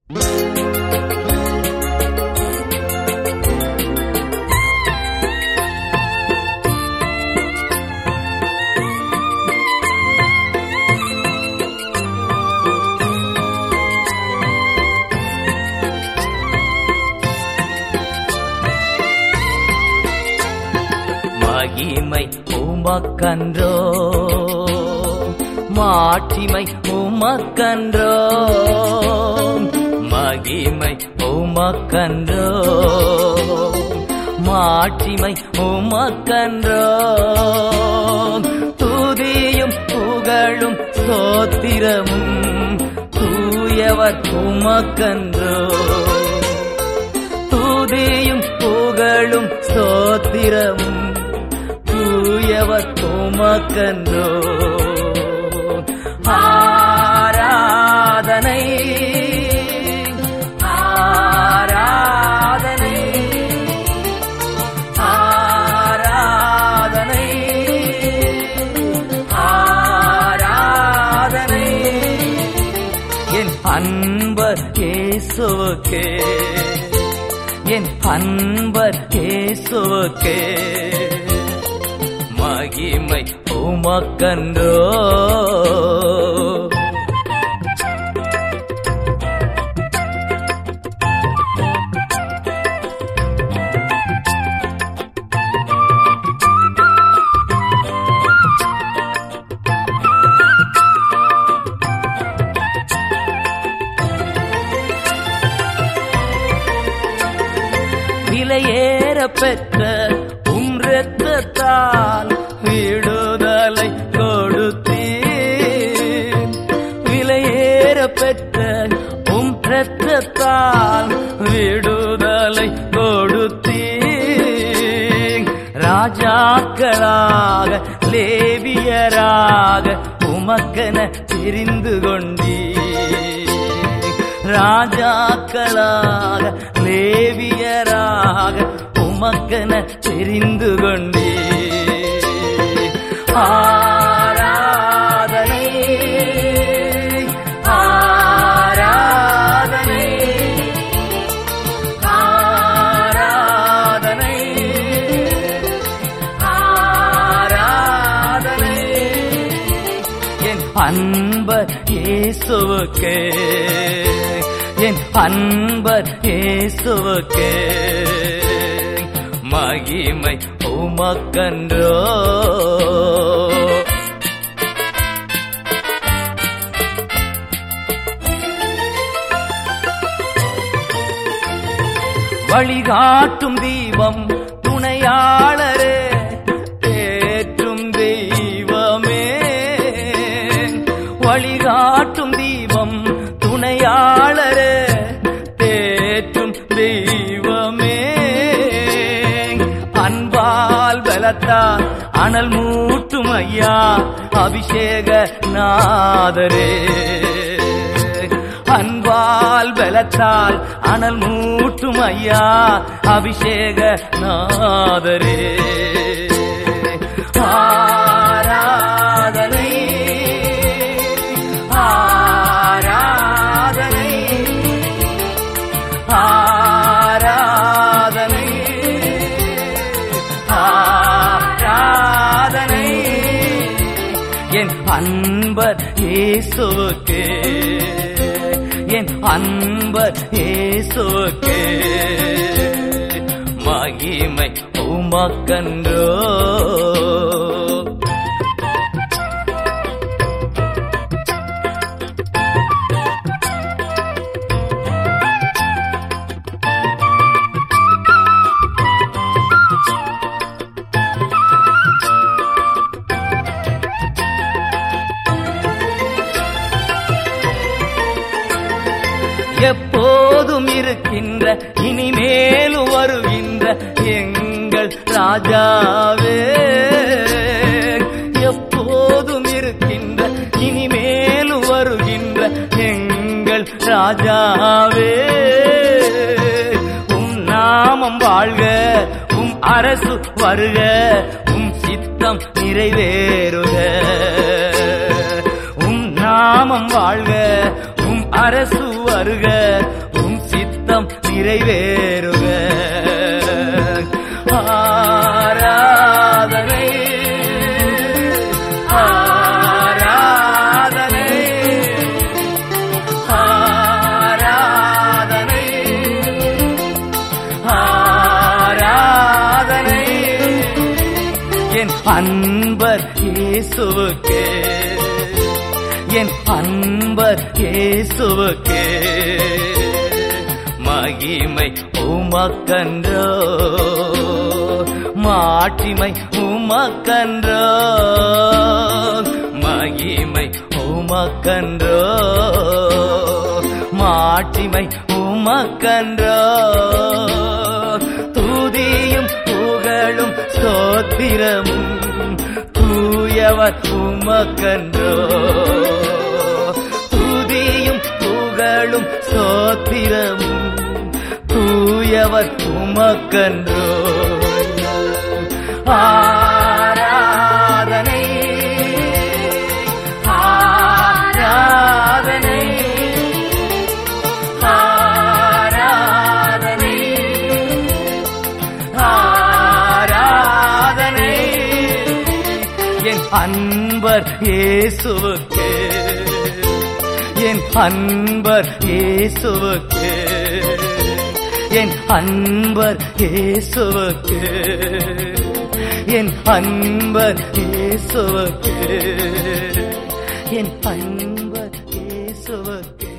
மகிமை உமக்கன்றோ மாட்சிமை உமக்கன்றோ மகிமை உமக்கன்றோ மாட்சிமை உமக்கன்றோ துதியும் புகழும் சோத்திரமும் தூயவர் உமக்கன்றோ துதியும் புகழும் சோத்திரமும் தூயவர் உமக்கன்றோ ஆராதனை ஆராதனை ஆராதனை ஆராதனை என் அன்பர் இயேசுவுக்கே என் அன்பர் இயேசுவுக்கே மகிமை உமக்கன்றோ விலையேற பெற்ற உம் இரத்தத்தால் விடுதலை கொடுத்தீர் விலையேற பெற்ற உம் இரத்தத்தால் விடுதலை கொடுத்தீர் ராஜாக்களாக லேவியராக உமக்கென தெரிந்து கொண்டீர் ராஜாக்களாக லேவியராக உமக்கென தெரிந்து கொண்டே ஆராதனை ஆராதனை ஆராதனை ஆராதனை என் அன்பர் இயேசுவுக்கே என் அன்பர் இயேசுவுக்கே மகிமை உமக்கன்றோ வழிகாட்டும் தீபம் துணையாளரே தேற்றும் தெய்வமே வழிகாட்டும் தீபம் துணையாளரே தேற்றும் தெய்வமே அன்பால் பலத்தால் அனல் மூட்டும் ஐயா அபிஷேக நாதரே அன்பால் பலத்தால் அனல் மூட்டும் ஐயா அபிஷேக நாதரே ஆராதனை ஆராதனை ஆராதனை ஆராதனை என் அன்பர் இயேசுவுக்கே என் அன்பர் இயேசுவுக்கே மகிமை உமக்கன்றோ எப்போதும் இருக்கின்ற இனிமேலும் வருகின்ற எங்கள் ராஜாவே எப்போதும் இருக்கின்ற இனிமேலும் வருகின்ற எங்கள் ராஜாவே உம் நாமம் வாழ்க உம் அரசு வருக உம் சித்தம் நிறைவேறுக உம் நாமம் வாழ்க உம் அரசு வருக உம் சித்தம் நிறைவேறுக ஆராதனை ஆராதனை ஆராதனை ஆராதனை என் அன்பர் இயேசுவுக்கே என் அன்பர் இயேசுவுக்கே மகிமை உமக்கன்றோ மாட்சிமை உமக்கன்றோ மகிமை உமக்கன்றோ மாட்சிமை உமக்கன்றோ துதியும் புகழும் ஸ்தோத்திரமும் தூயவர் உமக்கன்றோ துதியும் புகழும் ஸ்தோத்திரமும் தூயவர் உமக்கன்றோ ஆராதனை ஆராதனை ஆராதனை ஆராதனை என் அன்பர் இயேசுவுக்கே என் அன்பர் இயேசுவுக்கே என் அன்பர் இயேசுவுக்கே என் அன்பர் இயேசுவுக்கே என் அன்பர் இயேசுவுக்கே